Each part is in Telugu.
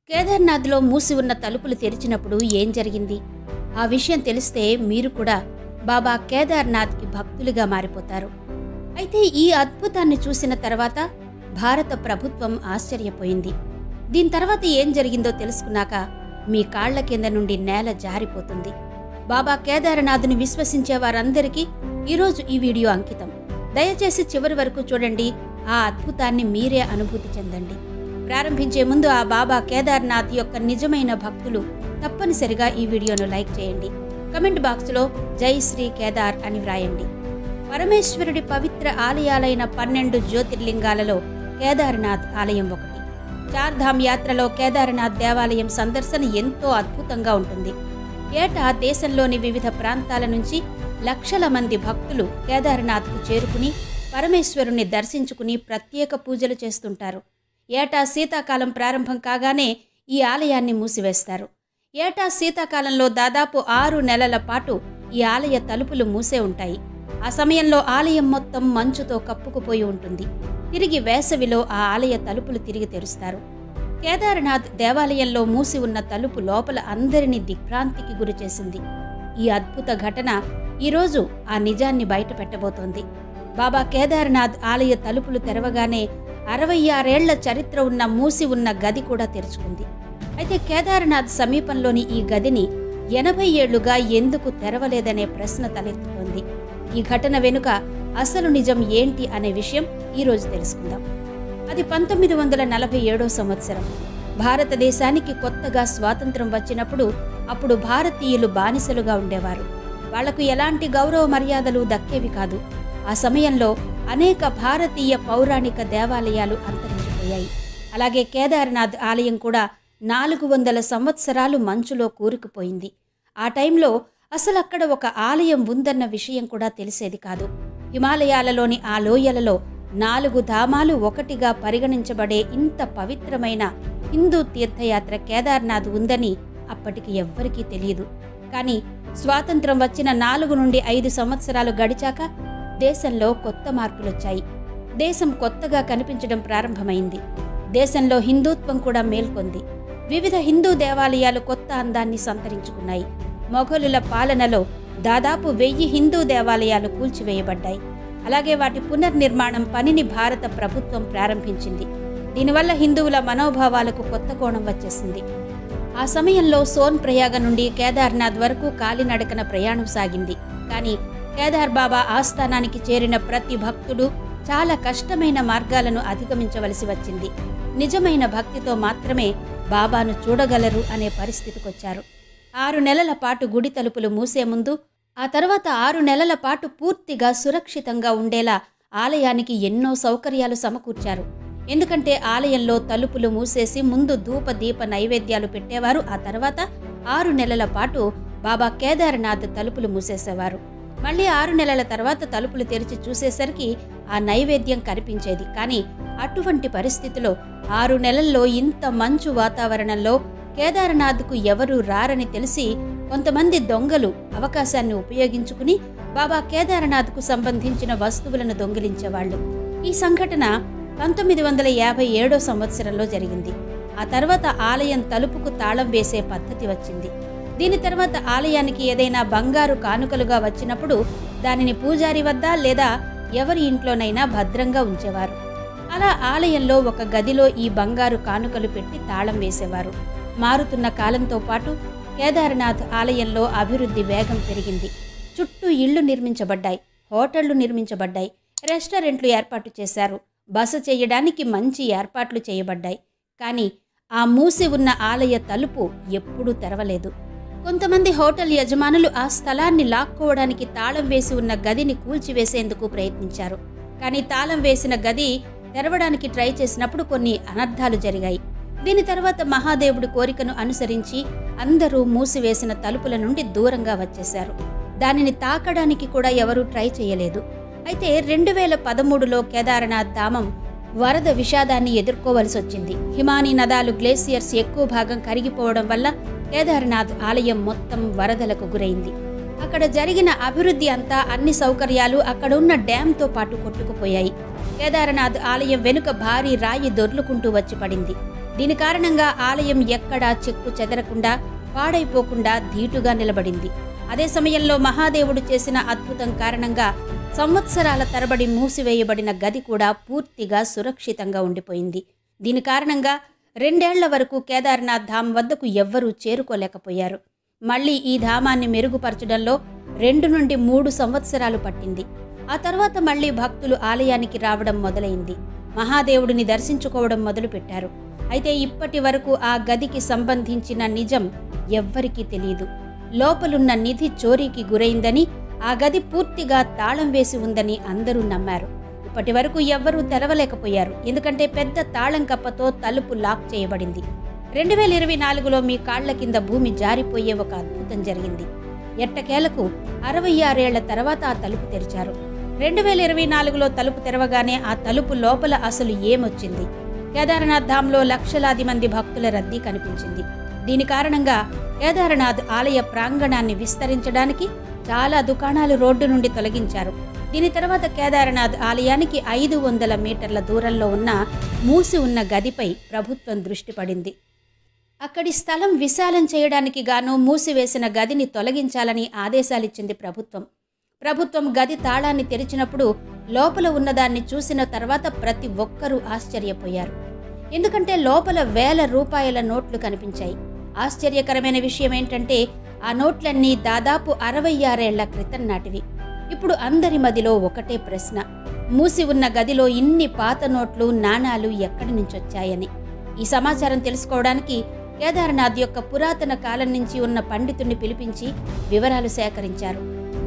కేదార్నాథ్లో మూసి ఉన్న తలుపులు తెరిచినప్పుడు ఏం జరిగింది ఆ విషయం తెలిస్తే మీరు కూడా బాబా కేదార్నాథ్కి భక్తులుగా మారిపోతారు అయితే ఈ అద్భుతాన్ని చూసిన తర్వాత భారత ప్రభుత్వం ఆశ్చర్యపోయింది దీని తర్వాత ఏం జరిగిందో తెలుసుకున్నాక మీ కాళ్ల కింద నుండి నేల జారిపోతుంది బాబా కేదారనాథ్ను విశ్వసించే వారందరికీ ఈరోజు ఈ వీడియో అంకితం దయచేసి చివరి వరకు చూడండి ఆ అద్భుతాన్ని మీరే అనుభూతి చెందండి ప్రారంభించే ముందు ఆ బాబా కేదార్నాథ్ యొక్క నిజమైన భక్తులు తప్పనిసరిగా ఈ వీడియోను లైక్ చేయండి కమెంట్ బాక్స్లో జై శ్రీ కేదార్ అని వ్రాయండి పరమేశ్వరుడి పవిత్ర ఆలయాలైన పన్నెండు జ్యోతిర్లింగాలలో కేదార్నాథ్ ఆలయం ఒకటి చార్ధామ్ యాత్రలో కేదార్నాథ్ దేవాలయం సందర్శన ఎంతో అద్భుతంగా ఉంటుంది ఏటా దేశంలోని వివిధ ప్రాంతాల నుంచి లక్షల మంది భక్తులు కేదార్నాథ్కు చేరుకుని పరమేశ్వరుణ్ణి దర్శించుకుని ప్రత్యేక పూజలు చేస్తుంటారు ఏటా శీతాకాలం ప్రారంభం కాగానే ఈ ఆలయాన్ని మూసివేస్తారు ఏటా శీతాకాలంలో దాదాపు ఆరు నెలల పాటు ఈ ఆలయ తలుపులు మూసే ఉంటాయి ఆ సమయంలో ఆలయం మొత్తం మంచుతో కప్పుకుపోయి ఉంటుంది తిరిగి వేసవిలో ఆ ఆలయ తలుపులు తిరిగి తెరుస్తారు కేదార్నాథ్ దేవాలయంలో మూసి ఉన్న తలుపు లోపల అందరినీ దిగ్భ్రాంతికి గురిచేసింది ఈ అద్భుత ఘటన ఈరోజు ఆ నిజాన్ని బయట పెట్టబోతోంది బాబా కేదార్నాథ్ ఆలయ తలుపులు తెరవగానే అరవై ఆరేళ్ల చరిత్ర ఉన్న మూసి ఉన్న గది కూడా తెరుచుకుంది అయితే కేదార్నాథ్ సమీపంలోని ఈ గదిని ఎనభై ఏళ్లుగా ఎందుకు తెరవలేదనే ప్రశ్న తలెత్తుతోంది ఈ ఘటన వెనుక అసలు నిజం ఏంటి అనే విషయం ఈరోజు తెలుసుకుందాం అది పంతొమ్మిది వందల నలభై ఏడో సంవత్సరం భారతదేశానికి కొత్తగా స్వాతంత్రం వచ్చినప్పుడు అప్పుడు భారతీయులు బానిసలుగా ఉండేవారు వాళ్లకు ఎలాంటి గౌరవ మర్యాదలు దక్కేవి కాదు ఆ సమయంలో అనేక భారతీయ పౌరాణిక దేవాలయాలు అంతరించిపోయాయి అలాగే కేదార్నాథ్ ఆలయం కూడా నాలుగు వందల సంవత్సరాలు మంచులో కూరుకుపోయింది ఆ టైంలో అసలు అక్కడ ఒక ఆలయం ఉందన్న విషయం కూడా తెలిసేది కాదు హిమాలయాలలోని ఆ లోయలలో నాలుగు ధామాలు ఒకటిగా పరిగణించబడే ఇంత పవిత్రమైన హిందూ తీర్థయాత్ర కేదార్నాథ్ ఉందని అప్పటికి ఎవ్వరికీ తెలియదు కానీ స్వాతంత్రం వచ్చిన నాలుగు నుండి ఐదు సంవత్సరాలు గడిచాక దేశంలో కొత్త మార్పులొచ్చాయి దేశం కొత్తగా కనిపించడం ప్రారంభమైంది దేశంలో హిందూత్వం కూడా మేల్కొంది వివిధ హిందూ దేవాలయాలు కొత్త అందాన్ని సంతరించుకున్నాయి మొఘలుల పాలనలో దాదాపు వెయ్యి హిందూ దేవాలయాలు కూల్చివేయబడ్డాయి అలాగే వాటి పునర్నిర్మాణం పనిని భారత ప్రభుత్వం ప్రారంభించింది దీనివల్ల హిందువుల మనోభావాలకు కొత్త కోణం వచ్చేసింది ఆ సమయంలో సోన్ ప్రయాగ నుండి కేదార్నాథ్ వరకు కాలినడకన ప్రయాణం సాగింది కానీ కేదార్ బాబా ఆస్థానానికి చేరిన ప్రతి భక్తుడు చాలా కష్టమైన మార్గాలను అధిగమించవలసి వచ్చింది నిజమైన భక్తితో మాత్రమే బాబాను చూడగలరు అనే పరిస్థితికొచ్చారు ఆరు నెలల పాటు గుడి తలుపులు మూసే ముందు ఆ తర్వాత ఆరు నెలల పాటు పూర్తిగా సురక్షితంగా ఉండేలా ఆలయానికి ఎన్నో సౌకర్యాలు సమకూర్చారు ఎందుకంటే ఆలయంలో తలుపులు మూసేసి ముందు ధూప దీప నైవేద్యాలు పెట్టేవారు ఆ తర్వాత ఆరు నెలల పాటు బాబా కేదార్నాథ్ తలుపులు మూసేసేవారు మళ్ళీ ఆరు నెలల తర్వాత తలుపులు తెరిచి చూసేసరికి ఆ నైవేద్యం కనిపించేది కానీ అటువంటి పరిస్థితిలో ఆరు నెలల్లో ఇంత మంచు వాతావరణంలో కేదార్నాథ్కు ఎవరూ రారని తెలిసి కొంతమంది దొంగలు అవకాశాన్ని ఉపయోగించుకుని బాబా కేదార్నాథ్కు సంబంధించిన వస్తువులను దొంగిలించేవాళ్లు ఈ సంఘటన పంతొమ్మిది వందల యాభై ఏడో సంవత్సరంలో జరిగింది ఆ తర్వాత ఆలయం తలుపుకు తాళం వేసే పద్ధతి వచ్చింది దీని తర్వాత ఆలయానికి ఏదైనా బంగారు కానుకలుగా వచ్చినప్పుడు దానిని పూజారి వద్ద లేదా ఎవరి ఇంట్లోనైనా భద్రంగా ఉంచేవారు అలా ఆలయంలో ఒక గదిలో ఈ బంగారు కానుకలు పెట్టి తాళం వేసేవారు మారుతున్న కాలంతో పాటు కేదార్నాథ్ ఆలయంలో అభివృద్ధి వేగం పెరిగింది చుట్టూ ఇళ్లు నిర్మించబడ్డాయి హోటళ్లు నిర్మించబడ్డాయి రెస్టారెంట్లు ఏర్పాటు చేశారు బస చేయడానికి మంచి ఏర్పాట్లు చేయబడ్డాయి కానీ ఆ మూసి ఉన్న ఆలయ తలుపు ఎప్పుడూ తెరవలేదు కొంతమంది హోటల్ యజమానులు ఆ స్థలాన్ని లాక్కోవడానికి తాళం వేసి ఉన్న గదిని కూల్చివేసేందుకు ప్రయత్నించారు కానీ తాళం వేసిన గది తెరవడానికి ట్రై చేసినప్పుడు కొన్ని అనర్థాలు జరిగాయి దీని తర్వాత మహాదేవుడి కోరికను అనుసరించి అందరూ మూసివేసిన తలుపుల నుండి దూరంగా వచ్చేశారు దానిని తాకడానికి కూడా ఎవరూ ట్రై చేయలేదు అయితే రెండు వేల పదమూడులో కేదార్నాథ్ ధామం వరద విషాదాన్ని ఎదుర్కోవలసి వచ్చింది హిమానీ నదాలు గ్లేసియర్స్ ఎక్కువ భాగం కరిగిపోవడం వల్ల కేదార్నాథ్ ఆలయం మొత్తం వరదలకు గురైంది అక్కడ జరిగిన అభివృద్ధి అంతా అన్ని సౌకర్యాలు అక్కడ ఉన్న డ్యాంతో పాటు కొట్టుకుపోయాయి కేదారనాథ్ ఆలయం వెనుక భారీ రాయి దొర్లుకుంటూ వచ్చి పడింది దీని కారణంగా ఆలయం ఎక్కడా చెక్కు చెదరకుండా పాడైపోకుండా ధీటుగా నిలబడింది అదే సమయంలో మహాదేవుడు చేసిన అద్భుతం కారణంగా సంవత్సరాల తరబడి మూసివేయబడిన గది కూడా పూర్తిగా సురక్షితంగా ఉండిపోయింది దీని కారణంగా రెండేళ్ల వరకు కేదార్నాథ్ ధామ్ వద్దకు ఎవ్వరూ చేరుకోలేకపోయారు మళ్ళీ ఈ ధామాన్ని మెరుగుపరచడంలో రెండు నుండి మూడు సంవత్సరాలు పట్టింది ఆ తర్వాత మళ్ళీ భక్తులు ఆలయానికి రావడం మొదలైంది మహాదేవుడిని దర్శించుకోవడం మొదలుపెట్టారు అయితే ఇప్పటి వరకు ఆ గదికి సంబంధించిన నిజం ఎవ్వరికీ తెలియదు లోపలున్న నిధి చోరీకి గురైందని ఆ గది పూర్తిగా తాళం వేసి ఉందని అందరూ నమ్మారు ఇప్పటి వరకు ఎవ్వరూ తెరవలేకపోయారు ఎందుకంటే పెద్ద తాళం కప్పతో తలుపు లాక్ చేయబడింది రెండు వేల ఇరవై నాలుగులో మీ కాళ్ల కింద భూమి జారిపోయే ఒక అద్భుతం జరిగింది ఎట్టకేలకు అరవై ఆరేళ్ల తర్వాత ఆ తలుపు తెరిచారు రెండు వేల ఇరవై నాలుగులో తలుపు తెరవగానే ఆ తలుపు లోపల అసలు ఏమొచ్చింది కేదార్నాథ్ ధామ్లో లక్షలాది మంది భక్తుల రద్దీ కనిపించింది దీని కారణంగా కేదార్నాథ్ ఆలయ ప్రాంగణాన్ని విస్తరించడానికి చాలా దుకాణాలు రోడ్డు నుండి తొలగించారు దీని తర్వాత కేదార్నాథ్ ఆలయానికి ఐదు వందల మీటర్ల దూరంలో ఉన్న మూసి ఉన్న గదిపై ప్రభుత్వం దృష్టి పడింది అక్కడి స్థలం విశాలం చేయడానికి గాను మూసివేసిన గదిని తొలగించాలని ఆదేశాలిచ్చింది ప్రభుత్వం ప్రభుత్వం గది తాళాన్ని తెరిచినప్పుడు లోపల ఉన్నదాన్ని చూసిన తర్వాత ప్రతి ఒక్కరూ ఆశ్చర్యపోయారు ఎందుకంటే లోపల వేల రూపాయల నోట్లు కనిపించాయి ఆశ్చర్యకరమైన విషయం ఏంటంటే ఆ నోట్లన్నీ దాదాపు అరవై ఆరేళ్ల క్రితం నాటివి ఇప్పుడు అందరి మదిలో ఒకటే ప్రశ్న మూసి ఉన్న గదిలో ఇన్ని పాత నోట్లు నాణాలు ఎక్కడి నుంచొచ్చాయని ఈ సమాచారం తెలుసుకోవడానికి కేదార్నాథ్ యొక్క పురాతన కాలం నుంచి ఉన్న పండితుణ్ణి పిలిపించి వివరాలు సేకరించారు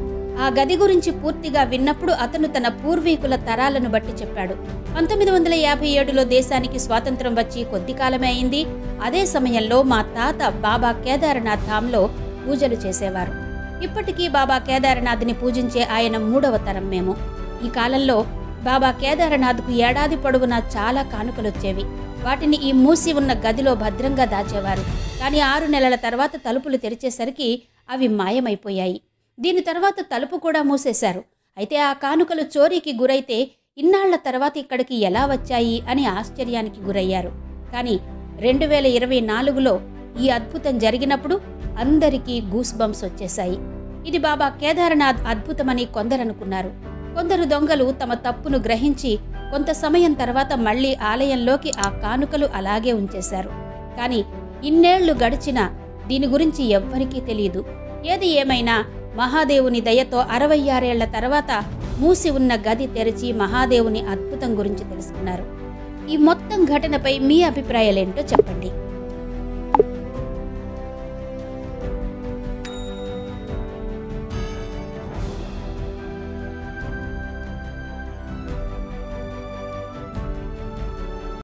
ఆ గది గురించి పూర్తిగా విన్నప్పుడు అతను తన పూర్వీకుల తరాలను బట్టి చెప్పాడు పంతొమ్మిది వందల యాభై ఏడులో దేశానికి స్వాతంత్రం వచ్చి కొద్ది కాలమే అయింది అదే సమయంలో మా తాత బాబా కేదార్నాథ్ ధామ్లో పూజలు చేసేవారు ఇప్పటికీ బాబా కేదార్నాథ్ని పూజించే ఆయన మూడవ తరం మేము ఈ కాలంలో బాబా కేదార్నాథ్కు ఏడాది పొడవునా చాలా కానుకలొచ్చేవి వాటిని ఈ మూసి ఉన్న గదిలో భద్రంగా దాచేవారు కానీ ఆరు నెలల తర్వాత తలుపులు తెరిచేసరికి అవి మాయమైపోయాయి దీని తర్వాత తలుపు కూడా మూసేశారు అయితే ఆ కానుకలు చోరీకి గురైతే ఇన్నాళ్ల తర్వాత ఇక్కడికి ఎలా వచ్చాయి అని ఆశ్చర్యానికి గురయ్యారు కానీ రెండు వేల ఇరవై నాలుగులో ఈ అద్భుతం జరిగినప్పుడు అందరికీ గూస్ బంప్స్ వచ్చేశాయి ఇది బాబా కేదార్నాథ్ అద్భుతమని కొందరనుకున్నారు కొందరు దొంగలు తమ తప్పును గ్రహించి కొంత సమయం తర్వాత మళ్ళీ ఆలయంలోకి ఆ కానుకలు అలాగే ఉంచేశారు కానీ ఇన్నేళ్లు గడిచినా దీని గురించి ఎవ్వరికీ తెలియదు ఏది ఏమైనా మహాదేవుని దయతో అరవై ఆరేళ్ల తర్వాత మూసి ఉన్న గది తెరిచి మహాదేవుని అద్భుతం గురించి తెలుసుకున్నారు ఈ మొత్తం ఘటనపై మీ అభిప్రాయాలేంటో చెప్పండి